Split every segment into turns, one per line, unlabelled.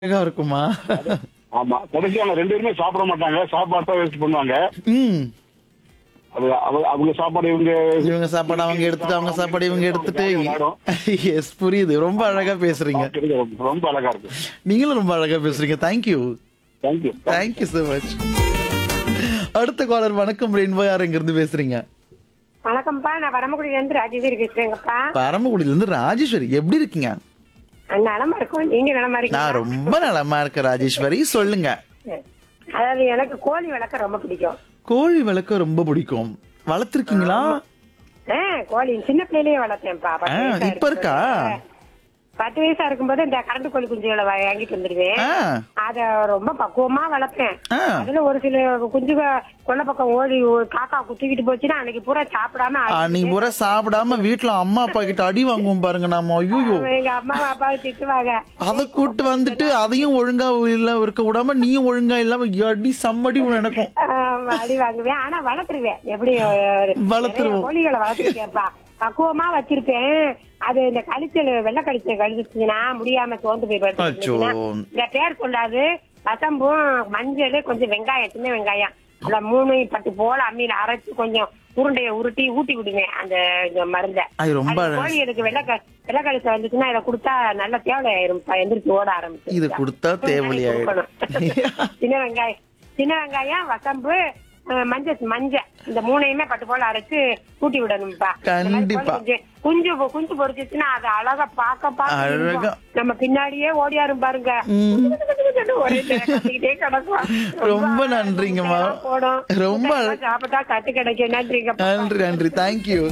அழகா இருக்குமா
ஆமா கடைசி அவங்க ரெண்டு பேருமே சாப்பிட மாட்டாங்க சாப்பாட்டை வேஸ்ட் பண்ணுவாங்க
ம்
அது அவ- அவங்க சாப்பாடு இவங்க
இவங்க சாப்பாடு அவங்க எடுத்துட்டு அவங்க சாப்பாடு இவங்க எடுத்துட்டு
விளையாடும்.
எஸ் புரியுது ரொம்ப அழகா பேசுறீங்க
பார்க்கறதுக்கு ரொம்ப- ரொம்ப அழகா இருக்கு
நீங்களும் ரொம்ப அழகா பேசுறீங்க thank you
thank you
thank you so much அடுத்த காலர் வணக்கம் ரெயின்போ யார் எங்க இருந்து பேசுறீங்க
வணக்கம்ப்பா நான் வரமக்குடியில இருந்து ராஜேஸ்வரி பேசுறேங்கப்பா
பரமக்குடியில இருந்து ராஜேஸ்வரி எப்படி இருக்கீங்க
நலமா இருக்கும் நீங்க நலமா
நான்
இருக்கீங்க
ரொம்ப நலமா இருக்கேன் ராஜேஸ்வரி சொல்லுங்க
அதாவது எனக்கு கோழி வளர்க்க ரொம்ப பிடிக்கும்
கோழி வளர்க்க ரொம்ப பிடிக்கும் வளர்த்துருக்கீங்களா
ஆ, கோழி சின்ன பிள்ளையிலேயே வளர்த்தேன்ப்பா பத்து
ஆ,
வயசா
இப்ப இருக்கா?
இருக்கும்போது, பத்து வயசா இருக்கும்போது இந்த கரண்ட் கோழி குஞ்சுகளை வா- வாங்கிட்டு வந்துருவேன்
ஆ,
அத ரொம்ப பக்குவமா வளர்ப்பேன்
ஆ.
அதுல ஒரு சில குஞ்சுக கொள்ள பக்கம் ஓடி ஒரு காக்கா குத்திக்கிட்டு போச்சுன்னா அன்னைக்கு பூரா சாப்பிடாம
ஆ,
அழுதுட்டு
நீ முறை சாப்பிடாம வீட்டுல அம்மா அப்பா கிட்ட அடி வாங்குவோம் பாருங்க நாம ஐயோ
எங்க அம்மா அப்பாவை திட்டுவாங்க
அத கூட்டு வந்துட்டு அதையும் ஒழுங்கா இல்ல இருக்க விடாம நீயும் ஒழுங்கா இல்லாம அடி சம்மடி எனக்கும்
ஆமா, அடி வாங்குவேன் ஆனா வளர்த்துருவேன் எப்படி ஒரு
வளர்த்துருவோம்.
நிறைய கோழிகளை வளர்த்துருக்கேன்ப்பா பக்குவமா வச்சிருப்பேன் அது இந்த கழிச்சல் வெள்ளை கழிச்சல் கழிச்சுச்சுன்னா முடியாம சோர்ந்து போய்
அச்சோ.
படுத்துச்சுன்னா, இந்த பேர் சொல்லாது வசம்பும் மஞ்சள் கொஞ்சம் வெங்காயம் சின்ன வெங்காயம் அந்த மூணு பட்டு போல அம்மியில அரைச்சு கொஞ்சம் உருண்டைய உருட்டி ஊட்டி விடுவேன் அந்த இந்த மருந்தை
அது ரொம்ப
அது
அழகா-
கோழிகளுக்கு வெள்ளை க- வெள்ளை கழிச்சல் வந்துச்சுன்னா இதை கொடுத்தா நல்ல தேவை ஆயிரும் எந்திரிச்சு ஓட ஆரம்பிச்சு
இது கொடுத்தா தேவலையாயிடும்
சின்ன வெங்காயம் சின்ன வெங்காயம் வசம்பு அஹ், மஞ்சள் மஞ்சள் இந்த மூணையுமே பட்டு போல அரைச்சு கூட்டி விடணும்ப்பா இந்த மாதிரி
கண்டிப்பா.
குஞ்சு குஞ்சு பொ- குஞ்சு பொறிச்சிச்சுன்னா அது அழகா பார்க்க பார்க்க
அழகா.
இருக்கும். நம்ம பின்னாடியே ஓடியாரும் பாருங்க
ம்.
ஒரே நேரம் கத்திக்கிட்டே கிடக்கும்
ரொம்ப நன்றிங்கம்மா.
போடும்
ரொம்ப
ரொம்ப சாப்பிட்டா கத்து கிடைக்கும் நன்றிங்க
நன்றி நன்றி தேங்க்யூ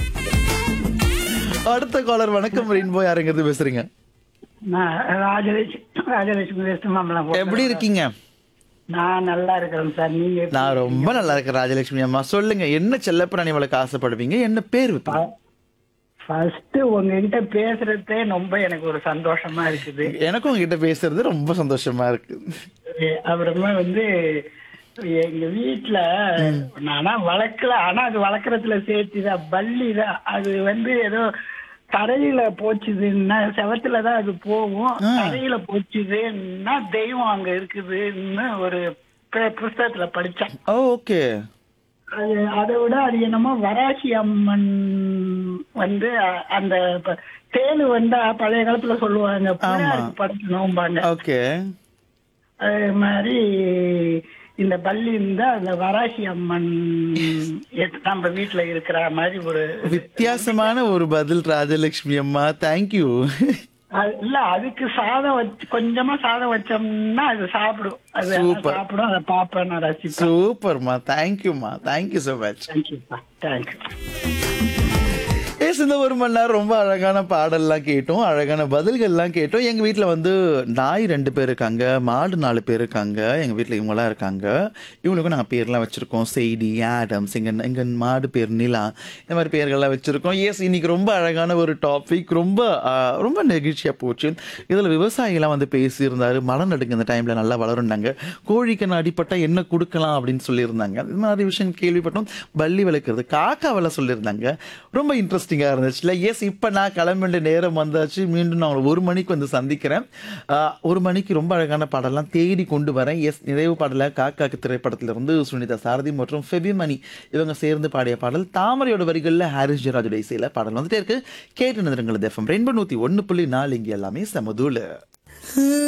அடுத்த காலர் வணக்கம் ரெயின்போ யாருங்கிறது பேசுறீங்க
நான் ராஜலட்சுமி ராஜலட்சுமி வெஸ்ட் மாம்பலம்
எப்படி இருக்கீங்க
நான் நல்லா இருக்கிறேன் சார் நீங்க எப்படி
நான் ரொம்ப நல்லா இருக்கேன் ராஜலட்சுமி அம்மா சொல்லுங்க என்ன செல்லப்பிராணி வளர்க்க ஆசைப்படுவீங்க என்ன பேர் வைப்பீங்க
ஃபர்ஸ்ட் உங்ககிட்ட பேசுறதே ரொம்ப எனக்கு ஒரு சந்தோஷமா இருக்குது
எனக்கும் உங்ககிட்ட பேசுறது ரொம்ப சந்தோஷமா இருக்கு
அஹ் அப்புறமா வந்து எங்க வீட்டுல நானா வளர்க்கல ஆனா அது வளர்க்கறதுல சேர்த்துதான் பல்லி தான் அது வந்து ஏதோ தரையில போச்சுதுன்னா செவத்துல தான் அது போகும்
ஆ.
தரையில போச்சுதுன்னா தெய்வம் அங்க இருக்குதுன்னு ஒரு பு- புஸ்தகத்துல படிச்சேன்
ஓ ஓகே
அது அதை விட அது என்னமோ வராசி அம்மன் வந்து அ- அந்த ப- தேனு வந்தா பழைய காலத்துல சொல்லுவாங்க பிள்ளையாருக்கு படைக்கணும்பாங்க
ஓகே
அதே மாதிரி இந்த பள்ளி இருந்தா அந்த வராசி அம்மன் எத்- நம்ம வீட்டுல இருக்கிற மாதிரி ஒரு
வித்தியாசமான ஒரு பதில் ராஜலட்சுமி அம்மா தேங்க்யூ
அது- இல்ல அதுக்கு சாதம் வச்சு கொஞ்சமா சாதம் வச்சோம்னா அது சாப்பிடும் அது
Super.
சாப்பிடும் அதை பார்ப்பேன் நான் ரசிப்பேன்
சூப்பர்மா தேங்க்யூமா தேங்க்யூ ஸோ மச்
தேங்க்யூப்பா தேங்க்யூ
ஏஸ் இந்த ஒரு மணி நேரம் ரொம்ப அழகான பாடல்லாம் கேட்டோம் அழகான பதில்கள்லாம் கேட்டோம் எங்கள் வீட்டில் வந்து நாய் ரெண்டு பேர் இருக்காங்க மாடு நாலு பேர் இருக்காங்க எங்கள் வீட்டில் இவங்களாம் இருக்காங்க இவங்களுக்கும் நாங்கள் பேர்லாம் வச்சுருக்கோம் செய்தி ஆடம்ஸ் எங்கள் எங்கள் மாடு பேர் நிலா இந்த மாதிரி பேர்கள்லாம் வச்சுருக்கோம் எஸ் இன்னைக்கு ரொம்ப அழகான ஒரு டாபிக் ரொம்ப ஆ, ரொம்ப நெகிழ்ச்சியாக போச்சு இதில் விவசாயிகளாம் வந்து பேசியிருந்தாரு மரம் நடுங்க இந்த டைமில் நல்லா வளருனாங்க கோழிக்கு அடிப்பட்டால் என்ன கொடுக்கலாம் அப்படின்னு சொல்லியிருந்தாங்க இது மாதிரி விஷயம் கேள்விப்பட்டோம் பள்ளி வளர்க்குறது காக்கா வள சொல்லியிருந்தாங்க ரொம்ப இன்ட்ரெஸ்டிங்காக இருந்துச்சுல எஸ் இப்போ நான் கிளம்ப வேண்டிய நேரம் வந்தாச்சு மீண்டும் நான் உங்களை ஒரு மணிக்கு வந்து சந்திக்கிறேன் ஆஹ், ஒரு மணிக்கு ரொம்ப அழகான பாடலாம் தேடி கொண்டு வரேன் எஸ் நிறைவு பாடல காக்காக்கு திரைப்படத்திலிருந்து சுனிதா சாரதி மற்றும் ஃபெபிமணி இவங்க சேர்ந்து பாடிய பாடல் தாமரையோட வரிகளில் ஹாரிஸ் ஜெராஜோட இசையில் பாடல் வந்துட்டே இருக்கு கேட்டு நிறுங்கள் எஃப்எம் ரெண்டு நூற்றி ஒன்று புள்ளி நாலு இங்கே எல்லாமே சமதூள்